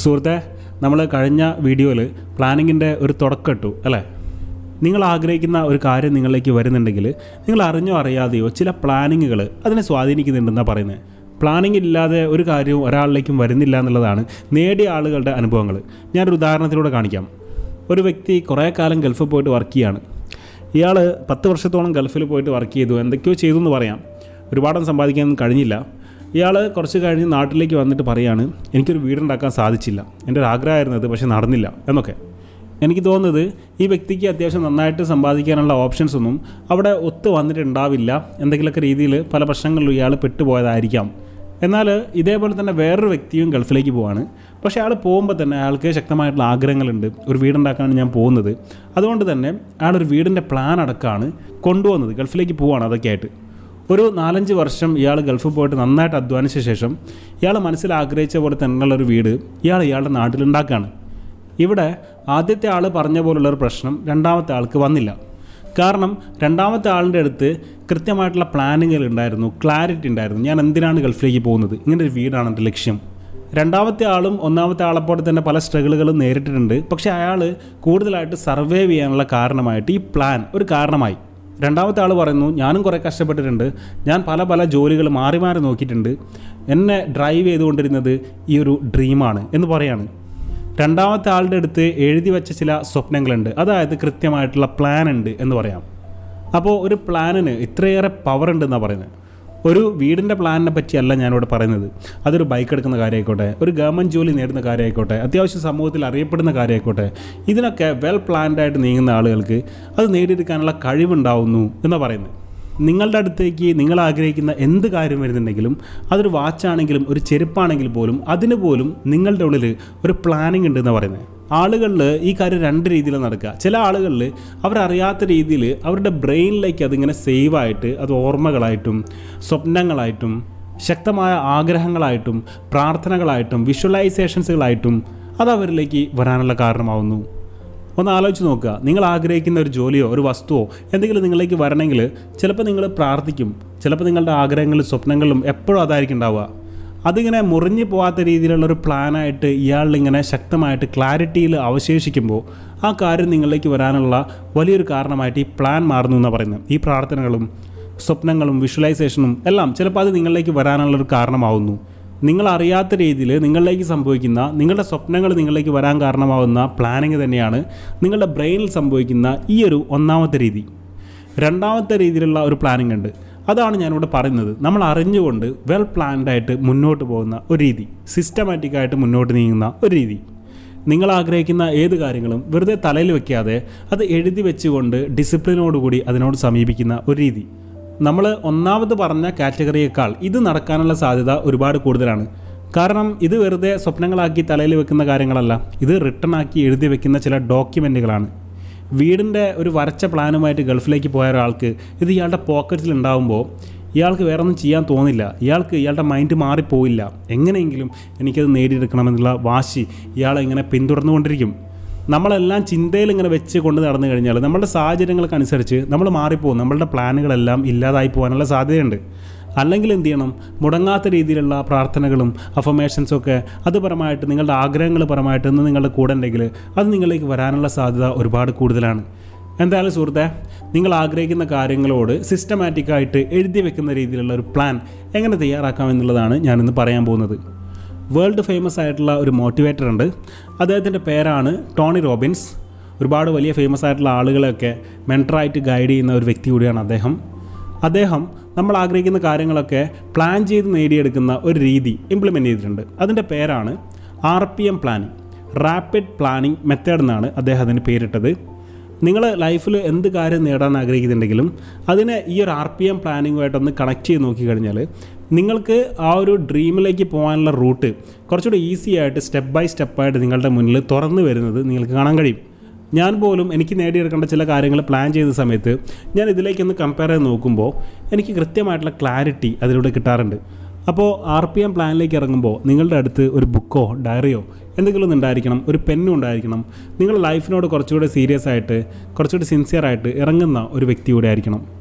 സുഹൃത്തെ നമ്മൾ കഴിഞ്ഞ വീഡിയോയിൽ പ്ലാനിങ്ങിൻ്റെ ഒരു തുടക്കം ഇട്ടു അല്ലേ നിങ്ങൾ ആഗ്രഹിക്കുന്ന ഒരു കാര്യം നിങ്ങളിലേക്ക് വരുന്നുണ്ടെങ്കിൽ നിങ്ങൾ അറിഞ്ഞോ അറിയാതെയോ ചില പ്ലാനിങ്ങുകൾ അതിനെ സ്വാധീനിക്കുന്നുണ്ടെന്നാണ് പറയുന്നത് പ്ലാനിങ് ഇല്ലാതെ ഒരു കാര്യവും ഒരാളിലേക്കും വരുന്നില്ല എന്നുള്ളതാണ് നേടിയ ആളുകളുടെ അനുഭവങ്ങൾ ഞാനൊരു ഉദാഹരണത്തിലൂടെ കാണിക്കാം ഒരു വ്യക്തി കുറേ കാലം ഗൾഫിൽ പോയിട്ട് വർക്ക് ചെയ്യാണ് ഇയാൾ പത്ത് വർഷത്തോളം ഗൾഫിൽ പോയിട്ട് വർക്ക് ചെയ്തു എന്തൊക്കെയോ ചെയ്തു എന്ന് പറയാം ഒരുപാടൊന്നും സമ്പാദിക്കാനൊന്നും കഴിഞ്ഞില്ല ഇയാൾ കുറച്ച് കഴിഞ്ഞ് നാട്ടിലേക്ക് വന്നിട്ട് പറയാണ് എനിക്കൊരു വീടുണ്ടാക്കാൻ സാധിച്ചില്ല എൻ്റെ ഒരു ആഗ്രഹമായിരുന്നത് പക്ഷേ നടന്നില്ല എന്നൊക്കെ എനിക്ക് തോന്നുന്നത് ഈ വ്യക്തിക്ക് അത്യാവശ്യം നന്നായിട്ട് സമ്പാദിക്കാനുള്ള ഓപ്ഷൻസ് ഒന്നും അവിടെ ഒത്തു വന്നിട്ടുണ്ടാവില്ല എന്തെങ്കിലുമൊക്കെ രീതിയിൽ പല പ്രശ്നങ്ങളിലും ഇയാൾ പെട്ടുപോയതായിരിക്കാം എന്നാൽ ഇതേപോലെ തന്നെ വേറൊരു വ്യക്തിയും ഗൾഫിലേക്ക് പോവാണ് പക്ഷേ അയാൾ പോകുമ്പോൾ തന്നെ അയാൾക്ക് ശക്തമായിട്ടുള്ള ആഗ്രഹങ്ങളുണ്ട് ഒരു വീടുണ്ടാക്കാനാണ് ഞാൻ പോകുന്നത് അതുകൊണ്ട് തന്നെ അയാളൊരു വീടിൻ്റെ പ്ലാൻ അടക്കമാണ് കൊണ്ടുവന്നത് ഗൾഫിലേക്ക് പോവാണ് അതൊക്കെ ആയിട്ട് ഒരു നാലഞ്ച് വർഷം ഇയാൾ ഗൾഫിൽ പോയിട്ട് നന്നായിട്ട് അധ്വാനിച്ച ശേഷം ഇയാൾ മനസ്സിൽ ആഗ്രഹിച്ച പോലെ തന്നെയുള്ളൊരു വീട് ഇയാൾ ഇയാളുടെ നാട്ടിലുണ്ടാക്കുകയാണ് ഇവിടെ ആദ്യത്തെ ആൾ പറഞ്ഞ പോലുള്ളൊരു പ്രശ്നം രണ്ടാമത്തെ ആൾക്ക് വന്നില്ല കാരണം രണ്ടാമത്തെ ആളിൻ്റെ അടുത്ത് കൃത്യമായിട്ടുള്ള പ്ലാനിങ്ങുകൾ ഉണ്ടായിരുന്നു ക്ലാരിറ്റി ഉണ്ടായിരുന്നു ഞാൻ എന്തിനാണ് ഗൾഫിലേക്ക് പോകുന്നത് ഇങ്ങനെ ഒരു വീടാണ് എൻ്റെ ലക്ഷ്യം രണ്ടാമത്തെ ആളും ഒന്നാമത്തെ ആളെപ്പോലെ തന്നെ പല സ്ട്രഗിളുകളും നേരിട്ടിട്ടുണ്ട് പക്ഷേ അയാൾ കൂടുതലായിട്ട് സർവൈവ് ചെയ്യാനുള്ള കാരണമായിട്ട് ഈ പ്ലാൻ ഒരു കാരണമായി രണ്ടാമത്തെ ആൾ പറയുന്നു ഞാനും കുറേ കഷ്ടപ്പെട്ടിട്ടുണ്ട് ഞാൻ പല പല ജോലികൾ മാറി മാറി നോക്കിയിട്ടുണ്ട് എന്നെ ഡ്രൈവ് ചെയ്തുകൊണ്ടിരുന്നത് ഈ ഒരു ഡ്രീമാണ് എന്ന് പറയാണ് രണ്ടാമത്തെ ആളുടെ അടുത്ത് എഴുതി വെച്ച ചില സ്വപ്നങ്ങളുണ്ട് അതായത് കൃത്യമായിട്ടുള്ള പ്ലാൻ ഉണ്ട് എന്ന് പറയാം അപ്പോൾ ഒരു പ്ലാനിന് ഇത്രയേറെ പവർ ഉണ്ടെന്നാണ് പറയുന്നത് ഒരു വീടിൻ്റെ പ്ലാനിനെ പറ്റിയല്ല ഞാനിവിടെ പറയുന്നത് അതൊരു ബൈക്ക് എടുക്കുന്ന കാര്യമായിക്കോട്ടെ ഒരു ഗവൺമെൻറ് ജോലി നേടുന്ന കാര്യമായിക്കോട്ടെ അത്യാവശ്യം സമൂഹത്തിൽ അറിയപ്പെടുന്ന കാര്യമായിക്കോട്ടെ ഇതിനൊക്കെ വെൽ പ്ലാൻഡ് ആയിട്ട് നീങ്ങുന്ന ആളുകൾക്ക് അത് നേടിയെടുക്കാനുള്ള കഴിവുണ്ടാവുന്നു എന്നാണ് പറയുന്നത് നിങ്ങളുടെ അടുത്തേക്ക് നിങ്ങൾ ആഗ്രഹിക്കുന്ന എന്ത് കാര്യം വരുന്നുണ്ടെങ്കിലും അതൊരു വാച്ചാണെങ്കിലും ഒരു ചെരുപ്പാണെങ്കിൽ പോലും അതിന് പോലും നിങ്ങളുടെ ഉള്ളിൽ ഒരു പ്ലാനിങ് ഉണ്ടെന്ന് പറയുന്നത് ആളുകളിൽ ഈ കാര്യം രണ്ട് രീതിയിൽ നടക്കുക ചില ആളുകളിൽ അവരറിയാത്ത രീതിയിൽ അവരുടെ ബ്രെയിനിലേക്ക് അതിങ്ങനെ സേവായിട്ട് അത് ഓർമ്മകളായിട്ടും സ്വപ്നങ്ങളായിട്ടും ശക്തമായ ആഗ്രഹങ്ങളായിട്ടും പ്രാർത്ഥനകളായിട്ടും വിഷ്വലൈസേഷൻസുകളായിട്ടും അത് അവരിലേക്ക് വരാനുള്ള കാരണമാവുന്നു ഒന്ന് ആലോചിച്ച് നോക്കുക നിങ്ങൾ ആഗ്രഹിക്കുന്ന ഒരു ജോലിയോ ഒരു വസ്തുവോ എന്തെങ്കിലും നിങ്ങളിലേക്ക് വരണമെങ്കിൽ ചിലപ്പോൾ നിങ്ങൾ പ്രാർത്ഥിക്കും ചിലപ്പോൾ നിങ്ങളുടെ ആഗ്രഹങ്ങളും സ്വപ്നങ്ങളും എപ്പോഴും അതായിരിക്കും ഉണ്ടാവുക അതിങ്ങനെ മുറിഞ്ഞു പോകാത്ത രീതിയിലുള്ള ഒരു പ്ലാനായിട്ട് ഇയാളിങ്ങനെ ശക്തമായിട്ട് ക്ലാരിറ്റിയിൽ അവശേഷിക്കുമ്പോൾ ആ കാര്യം നിങ്ങളിലേക്ക് വരാനുള്ള വലിയൊരു കാരണമായിട്ട് ഈ പ്ലാൻ മാറുന്നു എന്നാണ് പറയുന്നത് ഈ പ്രാർത്ഥനകളും സ്വപ്നങ്ങളും വിഷ്വലൈസേഷനും എല്ലാം ചിലപ്പോൾ അത് നിങ്ങളിലേക്ക് വരാനുള്ളൊരു കാരണമാവുന്നു നിങ്ങൾ അറിയാത്ത രീതിയിൽ നിങ്ങളിലേക്ക് സംഭവിക്കുന്ന നിങ്ങളുടെ സ്വപ്നങ്ങൾ നിങ്ങളിലേക്ക് വരാൻ കാരണമാവുന്ന പ്ലാനിങ് തന്നെയാണ് നിങ്ങളുടെ ബ്രെയിനിൽ സംഭവിക്കുന്ന ഈ ഒരു ഒന്നാമത്തെ രീതി രണ്ടാമത്തെ രീതിയിലുള്ള ഒരു പ്ലാനിങ് ഉണ്ട് അതാണ് ഞാനിവിടെ പറയുന്നത് നമ്മൾ അറിഞ്ഞുകൊണ്ട് വെൽ പ്ലാൻഡ് ആയിട്ട് മുന്നോട്ട് പോകുന്ന ഒരു രീതി സിസ്റ്റമാറ്റിക്കായിട്ട് മുന്നോട്ട് നീങ്ങുന്ന ഒരു രീതി നിങ്ങൾ ആഗ്രഹിക്കുന്ന ഏത് കാര്യങ്ങളും വെറുതെ തലയിൽ വെക്കാതെ അത് എഴുതി വെച്ചുകൊണ്ട് ഡിസിപ്ലിനോടുകൂടി അതിനോട് സമീപിക്കുന്ന ഒരു രീതി നമ്മൾ ഒന്നാമത് പറഞ്ഞ കാറ്റഗറിയേക്കാൾ ഇത് നടക്കാനുള്ള സാധ്യത ഒരുപാട് കൂടുതലാണ് കാരണം ഇത് വെറുതെ സ്വപ്നങ്ങളാക്കി തലയിൽ വെക്കുന്ന കാര്യങ്ങളല്ല ഇത് റിട്ടേൺ ആക്കി എഴുതി വെക്കുന്ന ചില ഡോക്യുമെൻറ്റുകളാണ് വീടിൻ്റെ ഒരു വരച്ച പ്ലാനുമായിട്ട് ഗൾഫിലേക്ക് പോയ ഒരാൾക്ക് ഇത് ഇയാളുടെ പോക്കറ്റിൽ ഉണ്ടാകുമ്പോൾ ഇയാൾക്ക് വേറെ ഒന്നും ചെയ്യാൻ തോന്നില്ല ഇയാൾക്ക് ഇയാളുടെ മൈൻഡ് മാറിപ്പോയില്ല എങ്ങനെയെങ്കിലും എനിക്കത് നേടിയെടുക്കണമെന്നുള്ള വാശി ഇയാളെ ഇങ്ങനെ പിന്തുടർന്നുകൊണ്ടിരിക്കും നമ്മളെല്ലാം ചിന്തയിൽ ഇങ്ങനെ വെച്ച് കൊണ്ട് നടന്നു കഴിഞ്ഞാൽ നമ്മുടെ സാഹചര്യങ്ങൾക്കനുസരിച്ച് നമ്മൾ മാറിപ്പോകും നമ്മളുടെ പ്ലാനുകളെല്ലാം ഇല്ലാതായി പോകാനുള്ള സാധ്യതയുണ്ട് അല്ലെങ്കിൽ എന്ത് ചെയ്യണം മുടങ്ങാത്ത രീതിയിലുള്ള പ്രാർത്ഥനകളും അഫർമേഷൻസും ഒക്കെ അത് പരമായിട്ട് നിങ്ങളുടെ ആഗ്രഹങ്ങൾ പരമായിട്ട് ഇന്ന് നിങ്ങളുടെ കൂടെ ഉണ്ടെങ്കിൽ അത് നിങ്ങളിലേക്ക് വരാനുള്ള സാധ്യത ഒരുപാട് കൂടുതലാണ് എന്തായാലും സുഹൃത്തെ നിങ്ങൾ ആഗ്രഹിക്കുന്ന കാര്യങ്ങളോട് സിസ്റ്റമാറ്റിക്കായിട്ട് എഴുതി വെക്കുന്ന രീതിയിലുള്ള ഒരു പ്ലാൻ എങ്ങനെ തയ്യാറാക്കാം എന്നുള്ളതാണ് ഞാനിന്ന് പറയാൻ പോകുന്നത് വേൾഡ് ഫേമസ് ആയിട്ടുള്ള ഒരു മോട്ടിവേറ്റർ ഉണ്ട് അദ്ദേഹത്തിൻ്റെ പേരാണ് ടോണി റോബിൻസ് ഒരുപാട് വലിയ ഫേമസ് ആയിട്ടുള്ള ആളുകളെയൊക്കെ മെൻറ്ററായിട്ട് ഗൈഡ് ചെയ്യുന്ന ഒരു വ്യക്തി കൂടിയാണ് അദ്ദേഹം അദ്ദേഹം നമ്മൾ ആഗ്രഹിക്കുന്ന കാര്യങ്ങളൊക്കെ പ്ലാൻ ചെയ്ത് നേടിയെടുക്കുന്ന ഒരു രീതി ഇംപ്ലിമെൻ്റ് ചെയ്തിട്ടുണ്ട് അതിൻ്റെ പേരാണ് R P M planning rapid planning method എന്നാണ് അദ്ദേഹം അതിന് പേരിട്ടത് നിങ്ങൾ ലൈഫിൽ എന്ത് കാര്യം നേടാൻ ആഗ്രഹിക്കുന്നുണ്ടെങ്കിലും അതിനെ ഈ ഒരു ആർ പി എം പ്ലാനിങ്ങുമായിട്ടൊന്ന് കണക്ട് ചെയ്ത് നോക്കിക്കഴിഞ്ഞാൽ നിങ്ങൾക്ക് ആ ഒരു ഡ്രീമിലേക്ക് പോകാനുള്ള റൂട്ട് കുറച്ചുകൂടി ഈസി ആയിട്ട് സ്റ്റെപ്പ് ബൈ സ്റ്റെപ്പായിട്ട് നിങ്ങളുടെ മുന്നിൽ തുറന്നു വരുന്നത് നിങ്ങൾക്ക് കാണാൻ കഴിയും ഞാൻ പോലും എനിക്ക് നേടിയെടുക്കേണ്ട ചില കാര്യങ്ങൾ പ്ലാൻ ചെയ്ത സമയത്ത് ഞാൻ ഇതിലേക്കൊന്ന് കമ്പയർ ചെയ്ത് നോക്കുമ്പോൾ എനിക്ക് കൃത്യമായിട്ടുള്ള ക്ലാരിറ്റി അതിലൂടെ കിട്ടാറുണ്ട് അപ്പോൾ ആർ പി എം പ്ലാനിലേക്ക് ഇറങ്ങുമ്പോൾ നിങ്ങളുടെ അടുത്ത് ഒരു ബുക്കോ ഡയറിയോ എന്തെങ്കിലും ഒന്ന് ഉണ്ടായിരിക്കണം ഒരു പെന്നും ഉണ്ടായിരിക്കണം നിങ്ങളുടെ ലൈഫിനോട് കുറച്ചുകൂടി സീരിയസ് ആയിട്ട് കുറച്ചുകൂടി സിൻസിയർ ആയിട്ട് ഇറങ്ങുന്ന ഒരു വ്യക്തി കൂടെ ആയിരിക്കണം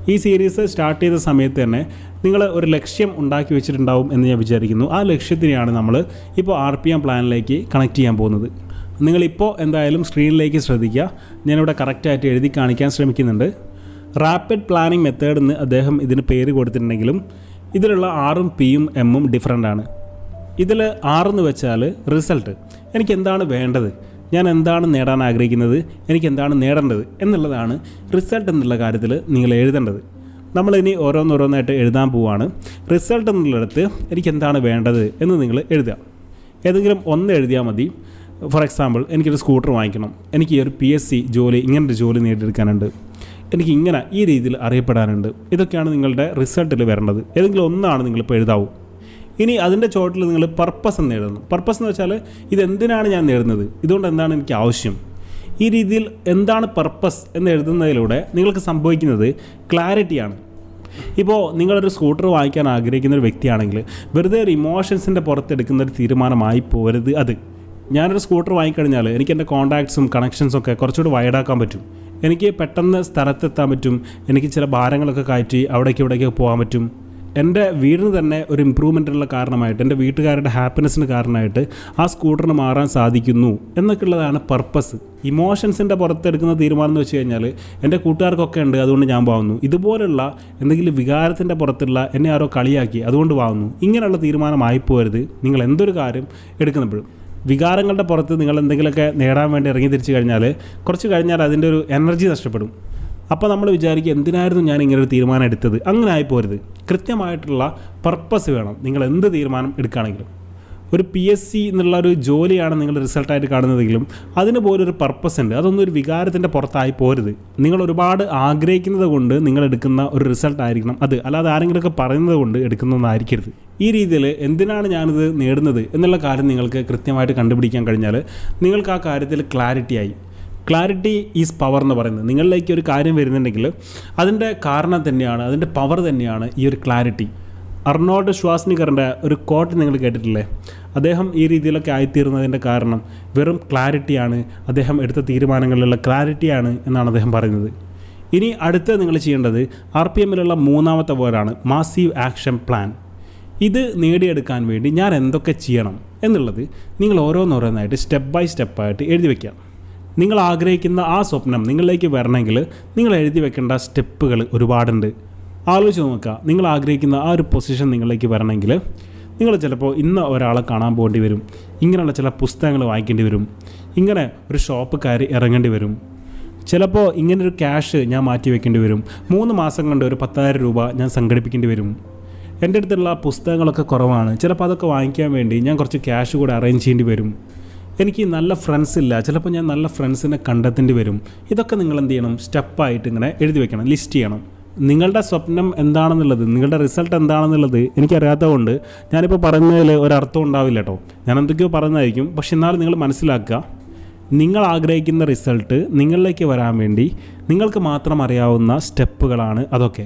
ഈ സീരീസ് സ്റ്റാർട്ട് ചെയ്ത സമയത്ത് തന്നെ നിങ്ങൾ ഒരു ലക്ഷ്യം ഉണ്ടാക്കി വെച്ചിട്ടുണ്ടാവും എന്ന് ഞാൻ വിചാരിക്കുന്നു ആ ലക്ഷ്യത്തിനെയാണ് നമ്മൾ ഇപ്പോൾ ആർ പി എം പ്ലാനിലേക്ക് കണക്ട് ചെയ്യാൻ പോകുന്നത് നിങ്ങളിപ്പോൾ എന്തായാലും സ്ക്രീനിലേക്ക് ശ്രദ്ധിക്കുക ഞാനിവിടെ കറക്റ്റായിട്ട് എഴുതി കാണിക്കാൻ ശ്രമിക്കുന്നുണ്ട് റാപ്പിഡ് പ്ലാനിങ് മെത്തേഡ് എന്ന് അദ്ദേഹം ഇതിന് പേര് കൊടുത്തിട്ടുണ്ടെങ്കിലും ഇതിലുള്ള ആറും പിയും എമ്മും ഡിഫറെൻ്റ് ആണ് ഇതിൽ ആറെന്ന് വെച്ചാൽ റിസൾട്ട് എനിക്ക് എന്താണ് വേണ്ടത് ഞാൻ എന്താണ് നേടാൻ ആഗ്രഹിക്കുന്നത് എനിക്ക് എന്താണ് നേടേണ്ടത് എന്നുള്ളതാണ് റിസൾട്ട് എന്നുള്ള കാര്യത്തിൽ നിങ്ങൾ എഴുതേണ്ടത് നമ്മളിനി ഓരോന്നോരോന്നായിട്ട് എഴുതാൻ പോവാണ് റിസൾട്ട് എന്നുള്ളിടത്ത് എനിക്ക് എന്താണ് വേണ്ടത് എന്ന് നിങ്ങൾ എഴുതുക ഏതെങ്കിലും ഒന്ന് എഴുതിയാൽ മതി ഫോർ എക്സാമ്പിൾ എനിക്കൊരു സ്കൂട്ടർ വാങ്ങിക്കണം എനിക്ക് ഈ ഒരു പി എസ് സി ജോലി ഇങ്ങനൊരു ജോലി നേടിയെടുക്കാനുണ്ട് എനിക്ക് ഇങ്ങനെ ഈ രീതിയിൽ അറിയപ്പെടാനുണ്ട് ഇതൊക്കെയാണ് നിങ്ങളുടെ റിസൾട്ടിൽ വരേണ്ടത് ഏതെങ്കിലും ഒന്നാണ് നിങ്ങളിപ്പോൾ എഴുതാവൂ ഇനി അതിൻ്റെ ചോട്ടിൽ നിങ്ങൾ പർപ്പസ് എന്ന് എഴുതുന്നു പർപ്പസ് എന്ന് വെച്ചാൽ ഇതെന്തിനാണ് ഞാൻ നേടുന്നത് ഇതുകൊണ്ട് എന്താണ് എനിക്ക് ആവശ്യം ഈ രീതിയിൽ എന്താണ് പർപ്പസ് എന്ന് എഴുതുന്നതിലൂടെ നിങ്ങൾക്ക് സംഭവിക്കുന്നത് ക്ലാരിറ്റിയാണ് ഇപ്പോൾ നിങ്ങളൊരു സ്കൂട്ടർ വാങ്ങിക്കാൻ ആഗ്രഹിക്കുന്ന ഒരു വ്യക്തിയാണെങ്കിൽ വെറുതെ ഒരു ഇമോഷൻസിൻ്റെ പുറത്തെടുക്കുന്ന ഒരു തീരുമാനമായി പോരുത് അത് ഞാനൊരു സ്കൂട്ടർ വാങ്ങിക്കഴിഞ്ഞാൽ എനിക്ക് എൻ്റെ കോൺടാക്ട്സും കണക്ഷൻസും ഒക്കെ കുറച്ചുകൂടി വൈഡാക്കാൻ പറ്റും എനിക്ക് പെട്ടെന്ന് സ്ഥലത്തെത്താൻ പറ്റും എനിക്ക് ചില ഭാരങ്ങളൊക്കെ കയറ്റി അവിടേക്ക് ഇവിടേക്ക് പോകാൻ പറ്റും എൻ്റെ വീടിന് തന്നെ ഒരു ഇമ്പ്രൂവ്മെൻറ്റിനുള്ള കാരണമായിട്ട് എൻ്റെ വീട്ടുകാരുടെ ഹാപ്പിനെസ്സിന് കാരണമായിട്ട് ആ സ്കൂട്ടറിന് മാറാൻ സാധിക്കുന്നു എന്നൊക്കെയുള്ളതാണ് പർപ്പസ് ഇമോഷൻസിൻ്റെ പുറത്തെടുക്കുന്ന തീരുമാനം എന്ന് വെച്ച് കഴിഞ്ഞാൽ എൻ്റെ കൂട്ടുകാർക്കൊക്കെ ഉണ്ട് അതുകൊണ്ട് ഞാൻ വാങ്ങുന്നു ഇതുപോലുള്ള എന്തെങ്കിലും വികാരത്തിൻ്റെ പുറത്തുള്ള എന്നെ ആരോ കളിയാക്കി അതുകൊണ്ട് വാങ്ങുന്നു ഇങ്ങനെയുള്ള തീരുമാനമായി പോരുത് നിങ്ങൾ എന്തൊരു കാര്യം എടുക്കുന്നപ്പോഴും വികാരങ്ങളുടെ പുറത്ത് നിങ്ങൾ എന്തെങ്കിലുമൊക്കെ നേടാൻ വേണ്ടി ഇറങ്ങി തിരിച്ചു കഴിഞ്ഞാൽ കുറച്ച് കഴിഞ്ഞാൽ അതിൻ്റെ ഒരു എനർജി നഷ്ടപ്പെടും അപ്പോൾ നമ്മൾ വിചാരിക്കുക എന്തിനായിരുന്നു ഞാൻ ഇങ്ങനെ ഒരു തീരുമാനം എടുത്തത് അങ്ങനെ ആയിപ്പോരുത് കൃത്യമായിട്ടുള്ള പർപ്പസ് വേണം നിങ്ങൾ എന്ത് തീരുമാനം എടുക്കുകയാണെങ്കിലും ഒരു പി എസ് സി എന്നുള്ള ഒരു ജോലിയാണ് നിങ്ങൾ റിസൾട്ടായിട്ട് കാണുന്നതെങ്കിലും അതിന് പോലും ഒരു പർപ്പസ് ഉണ്ട് അതൊന്നും ഒരു വികാരത്തിൻ്റെ പുറത്തായി പോരുത് നിങ്ങൾ ഒരുപാട് ആഗ്രഹിക്കുന്നത് കൊണ്ട് നിങ്ങൾ എടുക്കുന്ന ഒരു റിസൾട്ട് ആയിരിക്കണം അത് അല്ലാതെ ആരെങ്കിലുമൊക്കെ പറയുന്നത് കൊണ്ട് എടുക്കുന്നതൊന്നായിരിക്കരുത് ഈ രീതിയിൽ എന്തിനാണ് ഞാനിത് നേടുന്നത് എന്നുള്ള കാര്യം നിങ്ങൾക്ക് കൃത്യമായിട്ട് കണ്ടുപിടിക്കാൻ കഴിഞ്ഞാൽ നിങ്ങൾക്ക് ആ കാര്യത്തിൽ ക്ലാരിറ്റി ആയി ക്ലാരിറ്റി ഈസ് പവർ എന്ന് പറയുന്നത് നിങ്ങളിലേക്ക് ഒരു കാര്യം വരുന്നുണ്ടെങ്കിൽ അതിൻ്റെ കാരണം തന്നെയാണ് അതിൻ്റെ പവർ തന്നെയാണ് ഈ ഒരു ക്ലാരിറ്റി അർണോൾഡ് ശ്വാസ്നികറിൻ്റെ ഒരു കോട്ട് നിങ്ങൾ കേട്ടിട്ടില്ലേ അദ്ദേഹം ഈ രീതിയിലൊക്കെ ആയിത്തീർന്നതിൻ്റെ കാരണം വെറും ക്ലാരിറ്റിയാണ് അദ്ദേഹം എടുത്ത തീരുമാനങ്ങളിലുള്ള ക്ലാരിറ്റിയാണ് എന്നാണ് അദ്ദേഹം പറയുന്നത് ഇനി അടുത്ത് നിങ്ങൾ ചെയ്യേണ്ടത് ആർ പി എമ്മിലുള്ള മൂന്നാമത്തെ വേർഡാണ് മാസീവ് ആക്ഷൻ പ്ലാൻ ഇത് നേടിയെടുക്കാൻ വേണ്ടി ഞാൻ എന്തൊക്കെ ചെയ്യണം എന്നുള്ളത് നിങ്ങൾ ഓരോന്നോരോന്നായിട്ട് സ്റ്റെപ്പ് ബൈ സ്റ്റെപ്പായിട്ട് എഴുതി വയ്ക്കാം നിങ്ങൾ ആഗ്രഹിക്കുന്ന ആ സ്വപ്നം നിങ്ങളിലേക്ക് വരണമെങ്കിൽ നിങ്ങൾ എഴുതി വെക്കേണ്ട സ്റ്റെപ്പുകൾ ഒരുപാടുണ്ട് ആലോചിച്ച് നോക്കുക നിങ്ങൾ ആഗ്രഹിക്കുന്ന ആ ഒരു പൊസിഷൻ നിങ്ങളിലേക്ക് വരണമെങ്കിൽ നിങ്ങൾ ചിലപ്പോൾ ഇന്ന് ഒരാളെ കാണാൻ പോകേണ്ടി വരും ഇങ്ങനെയുള്ള ചില പുസ്തകങ്ങൾ വായിക്കേണ്ടി വരും ഇങ്ങനെ ഒരു ഷോപ്പ് കയറി ഇറങ്ങേണ്ടി വരും ചിലപ്പോൾ ഇങ്ങനൊരു ക്യാഷ് ഞാൻ മാറ്റി വെക്കേണ്ടി വരും മൂന്ന് മാസം കൊണ്ട് ഒരു പത്തായിരം രൂപ ഞാൻ സംഘടിപ്പിക്കേണ്ടി വരും എൻ്റെ അടുത്തുള്ള പുസ്തകങ്ങളൊക്കെ കുറവാണ് ചിലപ്പോൾ അതൊക്കെ വാങ്ങിക്കാൻ വേണ്ടി ഞാൻ കുറച്ച് ക്യാഷ് കൂടെ അറേഞ്ച് ചെയ്യേണ്ടി വരും എനിക്ക് നല്ല ഫ്രണ്ട്സ് ഇല്ല ചിലപ്പോൾ ഞാൻ നല്ല ഫ്രണ്ട്സിനെ കണ്ടെത്തേണ്ടി വരും ഇതൊക്കെ നിങ്ങൾ എന്ത് ചെയ്യണം സ്റ്റെപ്പായിട്ട് ഇങ്ങനെ എഴുതി വെക്കണം ലിസ്റ്റ് ചെയ്യണം നിങ്ങളുടെ സ്വപ്നം എന്താണെന്നുള്ളത് നിങ്ങളുടെ റിസൾട്ട് എന്താണെന്നുള്ളത് എനിക്കറിയാത്തതുകൊണ്ട് ഞാനിപ്പോൾ പറയുന്നതിൽ ഒരർത്ഥം ഉണ്ടാവില്ല കേട്ടോ ഞാൻ എന്തൊക്കെയോ പറയുന്നതായിരിക്കും പക്ഷെ എന്നാലും നിങ്ങൾ മനസ്സിലാക്കുക നിങ്ങൾ ആഗ്രഹിക്കുന്ന റിസൾട്ട് നിങ്ങളിലേക്ക് വരാൻ വേണ്ടി നിങ്ങൾക്ക് മാത്രം അറിയാവുന്ന സ്റ്റെപ്പുകളാണ് അതൊക്കെ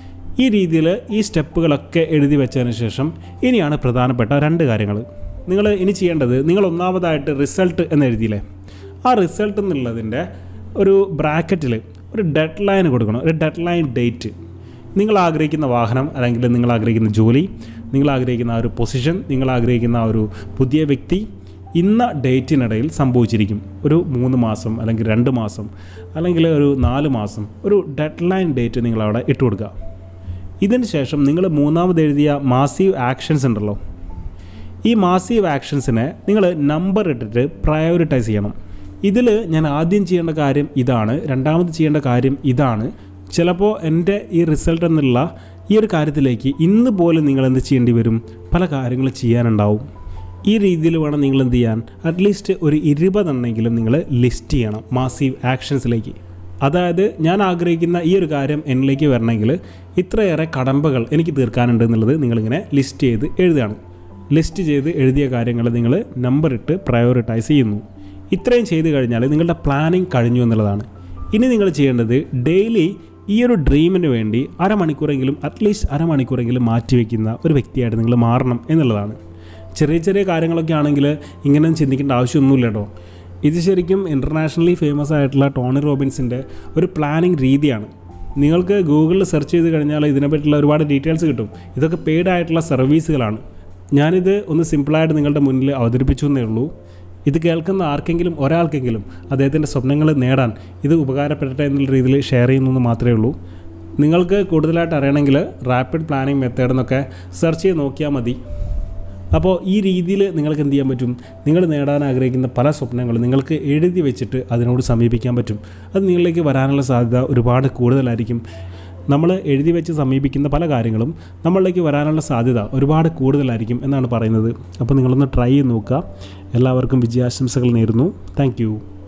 ഈ രീതിയിൽ ഈ സ്റ്റെപ്പുകളൊക്കെ എഴുതി വെച്ചതിന് ശേഷം ഇനിയാണ് പ്രധാനപ്പെട്ട രണ്ട് കാര്യങ്ങൾ നിങ്ങൾ ഇനി ചെയ്യേണ്ടത് നിങ്ങൾ ഒന്നാമതായിട്ട് റിസൾട്ട് എന്ന് എഴുതിയില്ലേ ആ റിസൾട്ട് എന്നുള്ളതിൻ്റെ ഒരു ബ്രാക്കറ്റിൽ ഒരു ഡെഡ് ലൈൻ കൊടുക്കണം ഒരു ഡെഡ് ലൈൻ ഡേറ്റ് നിങ്ങൾ ആഗ്രഹിക്കുന്ന വാഹനം അല്ലെങ്കിൽ നിങ്ങൾ ആഗ്രഹിക്കുന്ന ജോലി നിങ്ങൾ ആഗ്രഹിക്കുന്ന ആ ഒരു പൊസിഷൻ നിങ്ങൾ ആഗ്രഹിക്കുന്ന ആ ഒരു പുതിയ വ്യക്തി ഇന്ന ഡേറ്റിനിടയിൽ സംഭവിച്ചിരിക്കും ഒരു മൂന്ന് മാസം അല്ലെങ്കിൽ രണ്ട് മാസം അല്ലെങ്കിൽ ഒരു നാല് മാസം ഒരു ഡെഡ് ലൈൻ ഡേറ്റ് നിങ്ങളവിടെ ഇട്ട് കൊടുക്കുക ഇതിന് ശേഷം നിങ്ങൾ മൂന്നാമത് എഴുതിയ മാസീവ് ആക്ഷൻസ് ഉണ്ടല്ലോ ഈ മാസീവ് ആക്ഷൻസിനെ നിങ്ങൾ നമ്പർ ഇട്ടിട്ട് പ്രയോറിറ്റൈസ് ചെയ്യണം ഇതിൽ ഞാൻ ആദ്യം ചെയ്യേണ്ട കാര്യം ഇതാണ് രണ്ടാമത് ചെയ്യേണ്ട കാര്യം ഇതാണ് ചിലപ്പോൾ എൻ്റെ ഈ റിസൾട്ട് എന്നുള്ള ഈ ഒരു കാര്യത്തിലേക്ക് ഇന്ന് പോലും നിങ്ങൾ എന്ത് ചെയ്യേണ്ടി വരും പല കാര്യങ്ങൾ ചെയ്യാനുണ്ടാവും ഈ രീതിയിൽ വേണം നിങ്ങൾ എന്ത് ചെയ്യാൻ അറ്റ്ലീസ്റ്റ് ഒരു ഇരുപതെണ്ണെങ്കിലും നിങ്ങൾ ലിസ്റ്റ് ചെയ്യണം മാസീവ് ആക്ഷൻസിലേക്ക് അതായത് ഞാൻ ആഗ്രഹിക്കുന്ന ഈ ഒരു കാര്യം എന്നിലേക്ക് വരണമെങ്കിൽ ഇത്രയേറെ കടമ്പകൾ എനിക്ക് തീർക്കാനുണ്ട് എന്നുള്ളത് നിങ്ങളിങ്ങനെ ലിസ്റ്റ് ചെയ്ത് എഴുതുകയാണ് ലിസ്റ്റ് ചെയ്ത് എഴുതിയ കാര്യങ്ങൾ നിങ്ങൾ നമ്പർ ഇട്ട് പ്രയോറിറ്റൈസ് ചെയ്യുന്നു ഇത്രയും ചെയ്ത് കഴിഞ്ഞാൽ നിങ്ങളുടെ പ്ലാനിങ് കഴിഞ്ഞു എന്നുള്ളതാണ് ഇനി നിങ്ങൾ ചെയ്യേണ്ടത് ഡെയിലി ഈ ഒരു ഡ്രീമിന് വേണ്ടി അരമണിക്കൂറെങ്കിലും അറ്റ്ലീസ്റ്റ് അരമണിക്കൂറെങ്കിലും മാറ്റിവെക്കുന്ന ഒരു വ്യക്തിയായിട്ട് നിങ്ങൾ മാറണം എന്നുള്ളതാണ് ചെറിയ ചെറിയ കാര്യങ്ങളൊക്കെ ആണെങ്കിൽ ഇങ്ങനെ ചിന്തിക്കേണ്ട ആവശ്യമൊന്നുമില്ല കേട്ടോ ഇത് ശരിക്കും ഇൻ്റർനാഷണലി ഫേമസ് ആയിട്ടുള്ള ടോണി റോബിൻസിൻ്റെ ഒരു പ്ലാനിങ് രീതിയാണ് നിങ്ങൾക്ക് ഗൂഗിളിൽ സെർച്ച് ചെയ്ത് കഴിഞ്ഞാൽ ഇതിനെപ്പറ്റിയുള്ള ഒരുപാട് ഡീറ്റെയിൽസ് കിട്ടും ഇതൊക്കെ പെയ്ഡ് ആയിട്ടുള്ള സർവീസുകളാണ് ഞാനിത് ഒന്ന് സിമ്പിളായിട്ട് നിങ്ങളുടെ മുന്നിൽ അവതരിപ്പിച്ചു എന്നേ ഉള്ളൂ ഇത് കേൾക്കുന്ന ആർക്കെങ്കിലും ഒരാൾക്കെങ്കിലും അദ്ദേഹത്തിൻ്റെ സ്വപ്നങ്ങൾ നേടാൻ ഇത് ഉപകാരപ്പെടട്ടെ എന്നുള്ള രീതിയിൽ ഷെയർ ചെയ്യുന്നു മാത്രമേ ഉള്ളൂ നിങ്ങൾക്ക് കൂടുതലായിട്ട് അറിയണമെങ്കിൽ റാപ്പിഡ് പ്ലാനിങ് മെത്തേഡ് എന്നൊക്കെ സെർച്ച് ചെയ്ത് നോക്കിയാൽ മതി അപ്പോൾ ഈ രീതിയിൽ നിങ്ങൾക്ക് എന്ത് ചെയ്യാൻ പറ്റും നിങ്ങൾ നേടാൻ ആഗ്രഹിക്കുന്ന പല സ്വപ്നങ്ങളും നിങ്ങൾക്ക് എഴുതി വെച്ചിട്ട് അതിനോട് സമീപിക്കാൻ പറ്റും അത് നിങ്ങളിലേക്ക് വരാനുള്ള സാധ്യത ഒരുപാട് കൂടുതലായിരിക്കും നമ്മൾ എഴുതി വെച്ച് സമീപിക്കുന്ന പല കാര്യങ്ങളും നമ്മളിലേക്ക് വരാനുള്ള സാധ്യത ഒരുപാട് കൂടുതലായിരിക്കും എന്നാണ് പറയുന്നത് അപ്പോൾ നിങ്ങളൊന്ന് ട്രൈ ചെയ്ത് നോക്കുക എല്ലാവർക്കും വിജയാശംസകൾ നേരുന്നു താങ്ക്